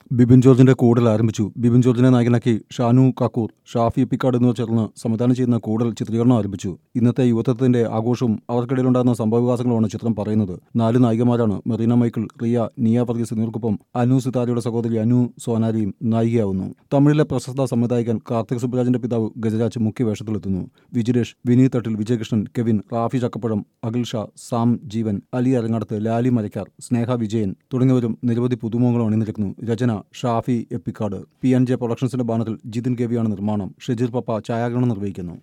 ബിബിൻ ജോർജിന്റെ കൂടൽ ആരംഭിച്ചു ബിബിൻ ജോർജിനെ നായകനാക്കി ഷാനു കാക്കൂർ ഷാഫി എപ്പിക്കാട് എന്നിവർ ചേർന്ന് സംവിധാനം ചെയ്യുന്ന കൂടൽ ചിത്രീകരണം ആരംഭിച്ചു ഇന്നത്തെ യുവത്വത്തിന്റെ ആഘോഷവും അവർക്കിടയിലുണ്ടാകുന്ന സംഭവവികാസങ്ങളുമാണ് ചിത്രം പറയുന്നത് നാല് നായികമാരാണ് മെറീന മൈക്കിൾ റിയ നിയ വർഗീസ് എന്നിവർക്കൊപ്പം അനു സിതാരയുടെ സഹോദരി അനു സോനാലിയും നായികയാവുന്നു തമിഴിലെ പ്രശസ്ത സംവിധായകൻ കാർത്തിക് സുബ്രാജിന്റെ പിതാവ് ഗജരാജ് മുഖ്യവേഷത്തിലെത്തുന്നു വിജിലേഷ് വിനീത് തട്ടിൽ വിജയകൃഷ്ണൻ കെവിൻ റാഫി ചക്കപ്പഴം അഖിൽ ഷാ സാം ജീവൻ അലി അരങ്ങാടത്ത് ലാലി മരക്കാർ സ്നേഹ വിജയൻ തുടങ്ങിയവരും നിരവധി പുതുമുഖങ്ങളും അണിനിരക്കുന്നു രചന Shafi Eppikkad P N J പ്രൊഡക്ഷൻസിന്റെ ബാനറിൽ ജിതിൻ ഗവിയാണ് നിർമ്മാണം ഷെജീർ പപ്പ ഛായാഗ്രഹണം നിർവഹിക്കുന്നു